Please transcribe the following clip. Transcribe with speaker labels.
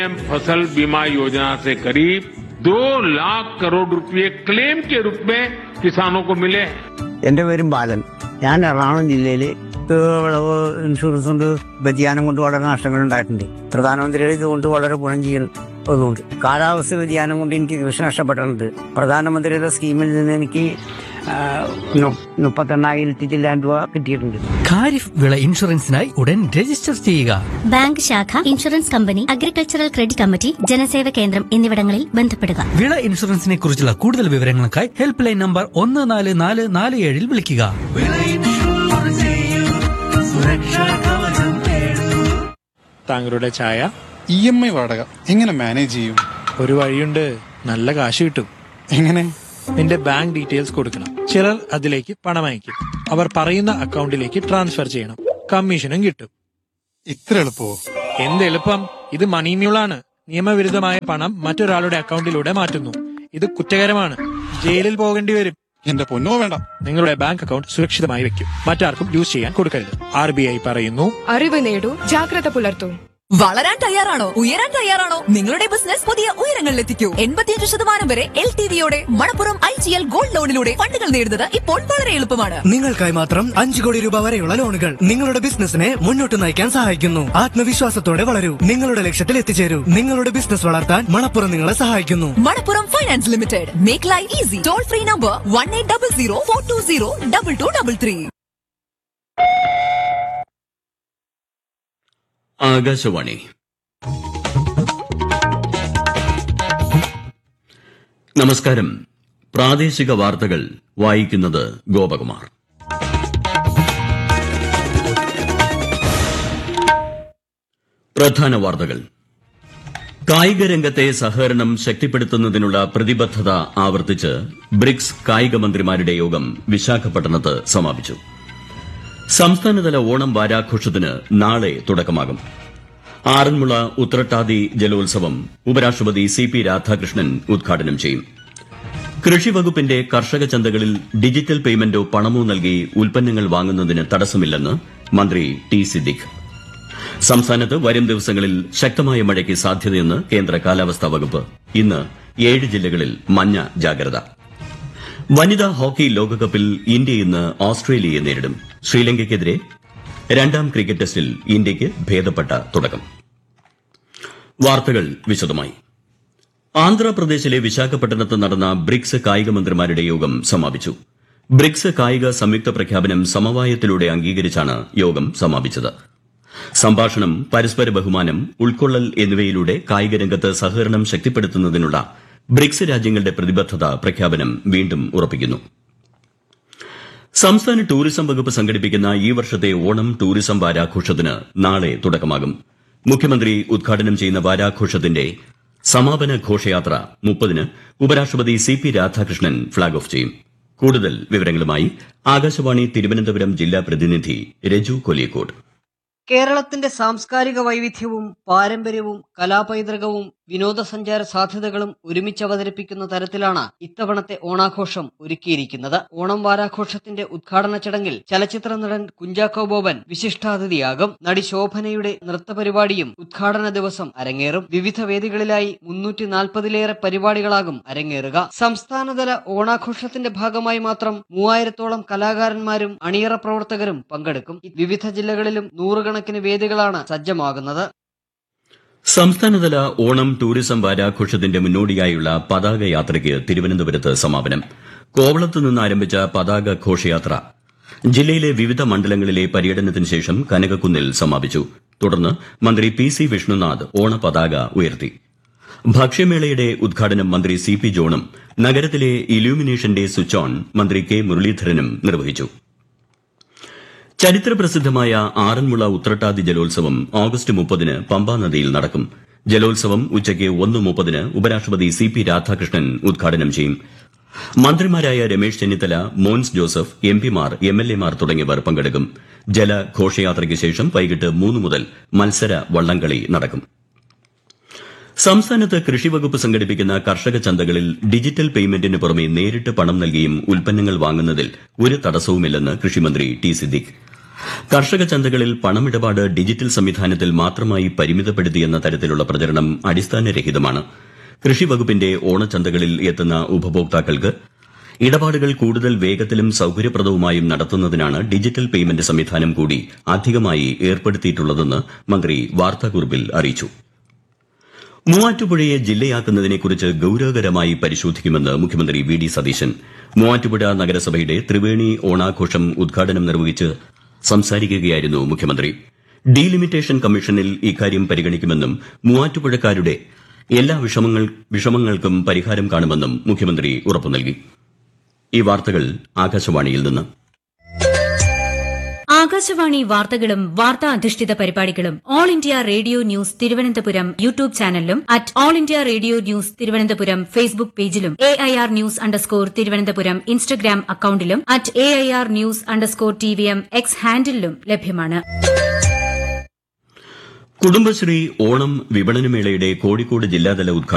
Speaker 1: फसल बीमा योजना से करीब दो लाख करोड़ रुपए क्लेम के रूप में किसानों को मिले हैं
Speaker 2: എൻ്റെ പേരും ബാലൻ ഞാൻ എറണാകുളം ജില്ലയിൽ വിളവ് ഇൻഷുറൻസ് കൊണ്ട് വ്യതിയാനം കൊണ്ട് വളരെ നഷ്ടങ്ങൾ ഉണ്ടായിട്ടുണ്ട് പ്രധാനമന്ത്രിയുടെ ഇതുകൊണ്ട് വളരെ ഗുണം ചെയ്യുന്നതുകൊണ്ട് കാലാവസ്ഥ വ്യതിയാനം കൊണ്ട് എനിക്ക് കൃഷി നഷ്ടപ്പെട്ടിട്ടുണ്ട് പ്രധാനമന്ത്രിയുടെ സ്കീമിൽ നിന്ന് എനിക്ക് ആ, നു- മുപ്പത്തെണ്ണായിരത്തി ചില്ലാൻ രൂപ കിട്ടിയിട്ടുണ്ട്
Speaker 3: ഖാരിഫ് വിള ഇൻഷുറൻസിനായി ഉടൻ രജിസ്റ്റർ ചെയ്യുക
Speaker 4: ബാങ്ക് ശാഖ insurance company agricultural credit committee ജനസേവ കേന്ദ്രം എന്നിവിടങ്ങളിൽ ബന്ധപ്പെടുക
Speaker 3: വിള ഇൻഷുറൻസിനെ കുറിച്ചുള്ള കൂടുതൽ വിവരങ്ങൾക്കായി ഹെൽപ്പ് ലൈൻ നമ്പർ ഒന്ന് നാല് നാല് നാല് ഏഴിൽ വിളിക്കുക
Speaker 5: താങ്കളുടെ ചായ
Speaker 6: ഇ എം ഐ വാടക എങ്ങനെ മാനേജ് ചെയ്യും
Speaker 5: ഒരു വഴിയുണ്ട് നല്ല കാശ് കിട്ടും
Speaker 6: എങ്ങനെ
Speaker 5: നിന്റെ ബാങ്ക് ഡീറ്റെയിൽസ് കൊടുക്കണം ചിലർ അതിലേക്ക് പണം അയക്കും അവർ പറയുന്ന അക്കൗണ്ടിലേക്ക് ട്രാൻസ്ഫർ ചെയ്യണം കമ്മീഷനും കിട്ടും
Speaker 6: ഇത്ര എളുപ്പമോ
Speaker 5: എന്ത് എളുപ്പം ഇത് മണി മ്യൂളാണ് നിയമവിരുദ്ധമായ പണം മറ്റൊരാളുടെ അക്കൗണ്ടിലൂടെ മാറ്റുന്നു ഇത് കുറ്റകരമാണ് ജയിലിൽ പോകേണ്ടി വരും
Speaker 6: എന്റെ പൊന്നോ വേണ്ട
Speaker 5: നിങ്ങളുടെ ബാങ്ക് അക്കൗണ്ട് സുരക്ഷിതമായി വെക്കും മറ്റാർക്കും യൂസ് ചെയ്യാൻ കൊടുക്കരുത് ആർ ബി ഐ പറയുന്നു
Speaker 7: അറിവ് നേടൂ ജാഗ്രത പുലർത്തൂ
Speaker 8: വളരാൻ തയ്യാറാണോ ഉയരാൻ തയ്യാറാണോ നിങ്ങളുടെ ബിസിനസ് പുതിയ ഉയരങ്ങളിലെത്തിക്കൂ എൺപത്തിയഞ്ച് ശതമാനം വരെ എൽ ടി വിയോടെ Manappuram I G L gold ലോണിലൂടെ ഫണ്ടുകൾ നേടുന്നത് ഇപ്പോൾ വളരെ എളുപ്പമാണ്
Speaker 9: നിങ്ങൾക്കായി മാത്രം അഞ്ചു കോടി രൂപ വരെയുള്ള ലോണുകൾ നിങ്ങളുടെ ബിസിനസിനെ മുന്നോട്ട് നയിക്കാൻ സഹായിക്കുന്നു ആത്മവിശ്വാസത്തോടെ വളരൂ നിങ്ങളുടെ ലക്ഷ്യത്തിൽ എത്തിച്ചേരൂ നിങ്ങളുടെ ബിസിനസ് വളർത്താൻ മണപ്പുറം നിങ്ങളെ സഹായിക്കുന്നു
Speaker 8: Manappuram finance limited make life easy toll free number one eight double zero four two zero double two double three
Speaker 10: Akashvani നമസ്കാരം പ്രാദേശിക വാർത്തകൾ വായിക്കുന്നത് ഗോപകുമാർ പ്രധാന വാർത്തകൾ കായിക രംഗത്തെ സഹകരണം ശക്തിപ്പെടുത്തുന്നതിനുള്ള പ്രതിബദ്ധത ആവർത്തിച്ച് ബ്രിക്സ് കായിക മന്ത്രിമാരുടെ യോഗം വിശാഖപട്ടണത്ത് സമാപിച്ചു സംസ്ഥാനതല ഓണം വാരാഘോഷത്തിന് നാളെ തുടക്കമാകും ആറന്മുള ഉത്രട്ടാതി ജലോത്സവം ഉപരാഷ്ട്രപതി സി പി രാധാകൃഷ്ണൻ ഉദ്ഘാടനം ചെയ്യും കൃഷിവകുപ്പിന്റെ കർഷക ചന്തകളിൽ ഡിജിറ്റൽ പേയ്മെന്റോ പണമോ നൽകി ഉൽപ്പന്നങ്ങൾ വാങ്ങുന്നതിന് തടസ്സമില്ലെന്ന് മന്ത്രി ടി സിദ്ദിഖ് സംസ്ഥാനത്ത് വരും ദിവസങ്ങളിൽ ശക്തമായ മഴയ്ക്ക് സാധ്യതയെന്ന് കേന്ദ്ര കാലാവസ്ഥാ വകുപ്പ് ഇന്ന് ഏഴ് ജില്ലകളിൽ മഞ്ഞ ജാഗ്രത വനിതാ ഹോക്കി ലോകകപ്പിൽ ഇന്ത്യ ഇന്ന് ഓസ്ട്രേലിയയെ നേരിടും ശ്രീലങ്കയ്ക്കെതിരെ രണ്ടാം ക്രിക്കറ്റ് ടെസ്റ്റിൽ ഇന്ത്യയ്ക്ക് ഭേദപ്പെട്ട തുടക്കം വാർത്തകൾ വിശദമായി ആന്ധ്രാപ്രദേശിലെ വിശാഖപട്ടണത്ത് നടന്ന ബ്രിക്സ് കായിക മന്ത്രിമാരുടെ യോഗം സമാപിച്ചു ബ്രിക്സ് കായിക സംയുക്ത പ്രഖ്യാപനം സമവായത്തിലൂടെ അംഗീകരിച്ചാണ് യോഗം സമാപിച്ചത് സംഭാഷണം പരസ്പര ബഹുമാനം ഉൾക്കൊള്ളൽ എന്നിവയിലൂടെ കായിക രംഗത്ത് സഹകരണം ശക്തിപ്പെടുത്തുന്നതിനുള്ള ബ്രിക്സ് രാജ്യങ്ങളുടെ പ്രതിബദ്ധത പ്രഖ്യാപനം വീണ്ടും ഉറപ്പിക്കുന്നു സംസ്ഥാന ടൂറിസം വകുപ്പ് സംഘടിപ്പിക്കുന്ന ഈ വർഷത്തെ ഓണം ടൂറിസം വാരാഘോഷത്തിന് നാളെ തുടക്കമാകും മുഖ്യമന്ത്രി ഉദ്ഘാടനം ചെയ്യുന്ന വാരാഘോഷത്തിന്റെ സമാപന ഘോഷയാത്ര മുപ്പതിന് ഉപരാഷ്ട്രപതി C P Radhakrishnan flag off ചെയ്യും കൂടുതൽ വിവരങ്ങളുമായി ആകാശവാണി തിരുവനന്തപുരം ജില്ലാ പ്രതിനിധി രജു കൊലിയക്കോട്
Speaker 11: കേരളത്തിന്റെ സാംസ്കാരിക വൈവിധ്യവും പാരമ്പര്യവും കലാപൈതൃകവും വിനോദസഞ്ചാര സാധ്യതകളും ഒരുമിച്ച് അവതരിപ്പിക്കുന്ന തരത്തിലാണ് ഇത്തവണത്തെ ഓണാഘോഷം ഒരുക്കിയിരിക്കുന്നത് ഓണം വാരാഘോഷത്തിന്റെ ഉദ്ഘാടന ചടങ്ങിൽ ചലച്ചിത്ര നടൻ കുഞ്ചാക്കോ ബോബൻ വിശിഷ്ടാതിഥിയാകും നടി ശോഭനയുടെ നൃത്തപരിപാടിയും ഉദ്ഘാടന ദിവസം അരങ്ങേറും വിവിധ വേദികളിലായി മുന്നൂറ്റി നാൽപ്പതിലേറെ പരിപാടികളാകും അരങ്ങേറുക സംസ്ഥാനതല ഓണാഘോഷത്തിന്റെ ഭാഗമായി മാത്രം മൂവായിരത്തോളം കലാകാരന്മാരും അണിയറ പ്രവർത്തകരും പങ്കെടുക്കും വിവിധ ജില്ലകളിലും നൂറുകണക്കിന് വേദികളാണ് സജ്ജമാകുന്നത്
Speaker 10: സംസ്ഥാനതല ഓണം ടൂറിസം വാരാഘോഷത്തിന്റെ മുന്നോടിയായുള്ള പതാക യാത്രയ്ക്ക് തിരുവനന്തപുരത്ത് സമാപനം കോവളത്ത് നിന്ന് ആരംഭിച്ച പതാക ഘോഷയാത്ര ജില്ലയിലെ വിവിധ മണ്ഡലങ്ങളിലെ പര്യടനത്തിന് ശേഷം കനകക്കുന്നിൽ സമാപിച്ചു തുടർന്ന് മന്ത്രി പി സി വിഷ്ണുനാഥ് ഓണപതാക ഉയർത്തി ഭക്ഷ്യമേളയുടെ ഉദ്ഘാടനം മന്ത്രി സി പി ജോണും നഗരത്തിലെ ഇലൂമിനേഷന്റെ സ്വിച്ച് ഓൺ മന്ത്രി കെ മുരളീധരനും നിർവഹിച്ചു ചരിത്രപ്രസിദ്ധമായ ആറന്മുള ഉത്രട്ടാതി ജലോത്സവം ഓഗസ്റ്റ് മുപ്പതിന് പമ്പാ നദിയിൽ നടക്കും ജലോത്സവം ഉച്ചയ്ക്ക് ഒന്ന് മുപ്പതിന് ഉപരാഷ്ട്രപതി സി പി രാധാകൃഷ്ണൻ ഉദ്ഘാടനം ചെയ്യും മന്ത്രിമാരായ രമേശ് ചെന്നിത്തല മോൻസ് ജോസഫ് എം പിമാർ എം എൽ എമാർ തുടങ്ങിയവർ പങ്കെടുക്കും ജലഘോഷയാത്രയ്ക്ക് ശേഷം വൈകിട്ട് മൂന്ന് മുതൽ മത്സര വള്ളംകളി നടക്കും സംസ്ഥാനത്ത് കൃഷിവകുപ്പ് സംഘടിപ്പിക്കുന്ന കർഷക ചന്തകളിൽ ഡിജിറ്റൽ പേയ്മെന്റിന് പുറമെ നേരിട്ട് പണം നൽകിയും ഉൽപ്പന്നങ്ങൾ വാങ്ങുന്നതിൽ ഒരു തടസ്സവുമില്ലെന്ന് കൃഷിമന്ത്രി ടി സിദ്ദിഖ് കർഷക ചന്തകളിൽ പണമിടപാട് ഡിജിറ്റൽ സംവിധാനത്തിൽ മാത്രമായി പരിമിതപ്പെടുത്തിയെന്ന തരത്തിലുള്ള പ്രചരണം അടിസ്ഥാനരഹിതമാണ് കൃഷി വകുപ്പിന്റെ ഓണച്ചന്തകളിൽ എത്തുന്ന ഉപഭോക്താക്കൾക്ക് ഇടപാടുകൾ കൂടുതൽ വേഗത്തിലും സൌകര്യപ്രദവുമായും നടത്തുന്നതിനാണ് ഡിജിറ്റൽ പേയ്മെന്റ് സംവിധാനം കൂടി അധികമായി ഏർപ്പെടുത്തിയിട്ടുള്ളതെന്ന് മന്ത്രി വാർത്താക്കുറിപ്പിൽ അറിയിച്ചു മൂവാറ്റുപുഴയെ ജില്ലയാക്കുന്നതിനെക്കുറിച്ച് ഗൌരവകരമായി പരിശോധിക്കുമെന്ന് മുഖ്യമന്ത്രി വി ഡി സതീശൻ മൂവാറ്റുപുഴ നഗരസഭയുടെ ത്രിവേണി ഓണാഘോഷം ഉദ്ഘാടനം നിർവഹിച്ച് സംസാരിക്കുകയായിരുന്നു മുഖ്യമന്ത്രി ഡീലിമിറ്റേഷൻ കമ്മീഷനിൽ ഇക്കാര്യം പരിഗണിക്കുമെന്നും മൂവാറ്റുപുഴക്കാരുടെ എല്ലാ വിഷമങ്ങൾ വിഷമങ്ങൾക്കും പരിഹാരം കാണുമെന്നും മുഖ്യമന്ത്രി ഉറപ്പു നൽകി ഈ വാർത്തകൾ ആകാശവാണിയിൽ നിന്ന്
Speaker 12: ആകാശവാണി വാർത്തകളും വാർത്താ അധിഷ്ഠിത പരിപാടികളും all India radio news Thiruvananthapuram YouTube ചാനലിലും at all India radio news Thiruvananthapuram Facebook പേജിലും A I R news underscore Thiruvananthapuram Instagram അക്കൌണ്ടിലും at A I R news underscore T V M X ഹാൻഡിലും ലഭ്യമാണ്
Speaker 10: കുടുംബശ്രീ ഓണം വിപണനമേളയുടെ കോഴിക്കോട് ജില്ലാതല ഉദ്ഘാടനം